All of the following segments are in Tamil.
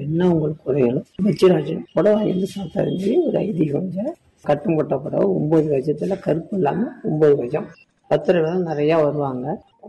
என்ன உங்களுக்கு குறையலும் வச்சிராஜன் புடவை வாங்கி சாப்பிட்டாருன்னு சொல்லி ஒரு ஐதீகம் கொஞ்சம் கட்டும் கொட்ட புடவை ஒன்பது கஜத்துல கருப்பு இல்லாம ஒன்பது கஜம் பத்திரிகை நிறைய வருவாங்க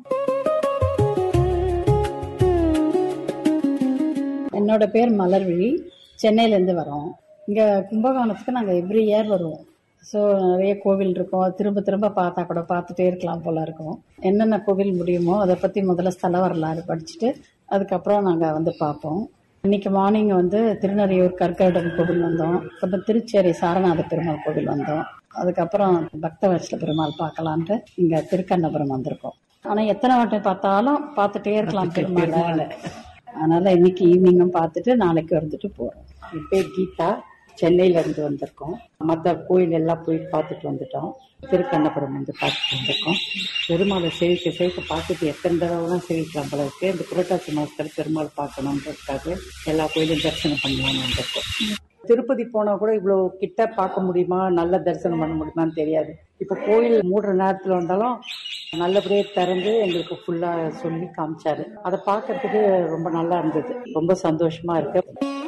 என்னோட பேர் மலர்விழி சென்னையிலேருந்து வரோம் இங்கே கும்பகோணத்துக்கு நாங்கள் எவ்ரி இயர் வருவோம் ஸோ நிறைய கோவில் இருக்கும் திரும்ப திரும்ப பார்த்தா கூட பார்த்துட்டே இருக்கலாம் போல இருக்கும் என்னென்ன கோவில் முடியுமோ அதை பற்றி முதல்ல ஸ்தல வரலாறு படிச்சுட்டு அதுக்கப்புறம் நாங்கள் வந்து பார்ப்போம் இன்னைக்கு மார்னிங் வந்து திருநறையூர் கற்கருடன் கோவில் வந்தோம் அப்புறம் திருச்சேரி சாரநாத பெருமாள் கோவில் வந்தோம் அதுக்கப்புறம் பக்தவர்ஷ பெருமாள் பார்க்கலான்ட்டு இங்கே திருக்கண்ணபுரம் வந்திருக்கோம் ஆனால் எத்தனை வாட்டி பார்த்தாலும் பார்த்துட்டே இருக்கலாம் பெருமாளை அதனால இன்னைக்கு ஈவினிங்கும் பார்த்துட்டு நாளைக்கு வந்துட்டு போறோம் என் பேர் கீதா சென்னையில இருந்து வந்திருக்கோம் மற்ற கோயில் எல்லாம் போய் பார்த்துட்டு வந்துட்டோம் திருக்கண்ணபுரம் வந்து பார்த்துட்டு வந்திருக்கோம் பெருமாளை சேவிக்க சேவிக்க பார்த்துட்டு எத்தனை தடவைலாம் சேவிக்கலாம் போல இருக்கு இந்த புரட்டாசி மாசத்துல பெருமாள் பார்க்கணுன்றதுக்காக எல்லா கோயிலும் தரிசனம் பண்ணலாம்னு வந்திருக்கோம் திருப்பதி போனா கூட இவ்வளவு கிட்ட பார்க்க முடியுமா நல்ல தரிசனம் பண்ண முடியுமான்னு தெரியாது இப்ப கோயில் மூடுற நேரத்துல வந்தாலும் நல்லபடியா திறந்து எங்களுக்கு ஃபுல்லா சொல்லி காமிச்சாரு அதை பார்க்கறதுக்கு ரொம்ப நல்லா இருந்தது ரொம்ப சந்தோஷமா இருக்கு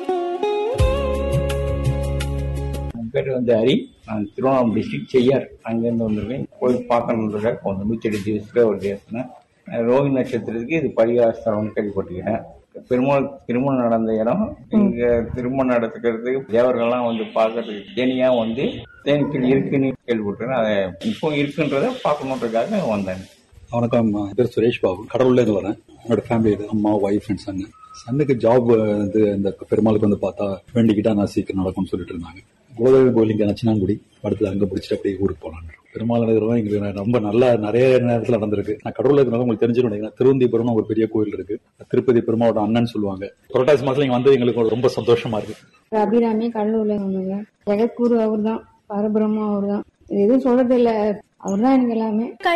என் பேர் வந்து ஹரி நான் திருவண்ணாமலை டிஸ்ட்ரிக்ட் செய்யார் அங்கேருந்து வந்திருக்கேன் கோயில் பார்க்கணுன்றதுக்காக கொஞ்சம் நூற்றி எட்டு திவசத்தில் ஒரு தேசம் ரோஹி நட்சத்திரத்துக்கு இது பரிகார ஸ்தலம்னு கேள்விப்பட்டிருக்கேன் பெருமாள் திருமணம் நடந்த இடம் இங்க திருமணம் நடத்துக்கிறதுக்கு தேவர்கள்லாம் வந்து பார்க்கறதுக்கு தேனியா வந்து தேனிக்கல் இருக்குன்னு கேள்விப்பட்டிருக்கேன் அதை இப்போ இருக்குன்றதை பார்க்கணுன்றதுக்காக வந்தேன் வணக்கம் என் பேர் சுரேஷ் பாபு கடவுள்ல இருந்து வரேன் என்னோட ஃபேமிலி அம்மா ஒய்ஃப் அண்ட் சன்னு சன்னுக்கு ஜாப் வந்து இந்த பெருமாளுக்கு வந்து பார்த்தா வேண்டிக்கிட்டா நான் சீக்கிரம் நடக்கும்னு சொல்லிட்டு இருந்தாங்க குலதெய்வ கோயில் இங்கே நச்சினாங்குடி படத்துல அங்க பிடிச்சிட்டு அப்படியே ஊருக்கு போலான்னு பெருமாள் நகரம் எங்களுக்கு ரொம்ப நல்லா நிறைய நேரத்தில் நடந்திருக்கு நான் கடவுள் இருக்கிறவங்க உங்களுக்கு தெரிஞ்சுன்னு நினைக்கிறேன் திருவந்திபுரம் ஒரு பெரிய கோயில் இருக்கு திருப்பதி பெருமாளோட அண்ணன் சொல்லுவாங்க புரட்டாசி மாசத்துல இங்க வந்து எங்களுக்கு ரொம்ப சந்தோஷமா இருக்கு அபிராமி கடலூர்ல வந்தாங்க ஜெகத்குரு அவர் தான் பரபிரம்மா அவர் தான் எதுவும் சொல்றது இல்ல அவர் தான் எனக்கு எல்லாமே